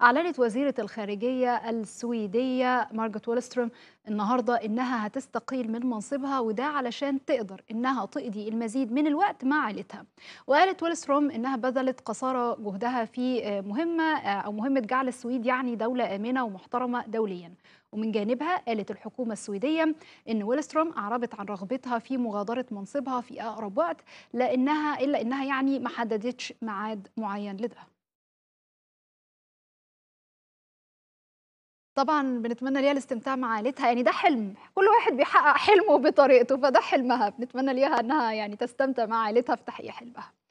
أعلنت وزيرة الخارجية السويدية مارجوت ويلستروم النهاردة إنها هتستقيل من منصبها وده علشان تقدر إنها تقضي المزيد من الوقت مع عائلتها وقالت ويلستروم إنها بذلت قصارى جهدها في مهمة أو مهمة جعل السويد يعني دولة آمنة ومحترمة دوليا ومن جانبها قالت الحكومة السويدية إن ويلستروم أعربت عن رغبتها في مغادرة منصبها في أقرب وقت لأنها إلا إنها يعني ما حددتش ميعاد معين لده طبعًا بنتمنى ليها الاستمتاع مع عيلتها، يعني ده حلم، كل واحد بيحقق حلمه بطريقته، فده حلمها، بنتمنى ليها إنها يعني تستمتع مع عيلتها في تحقيق حلمها.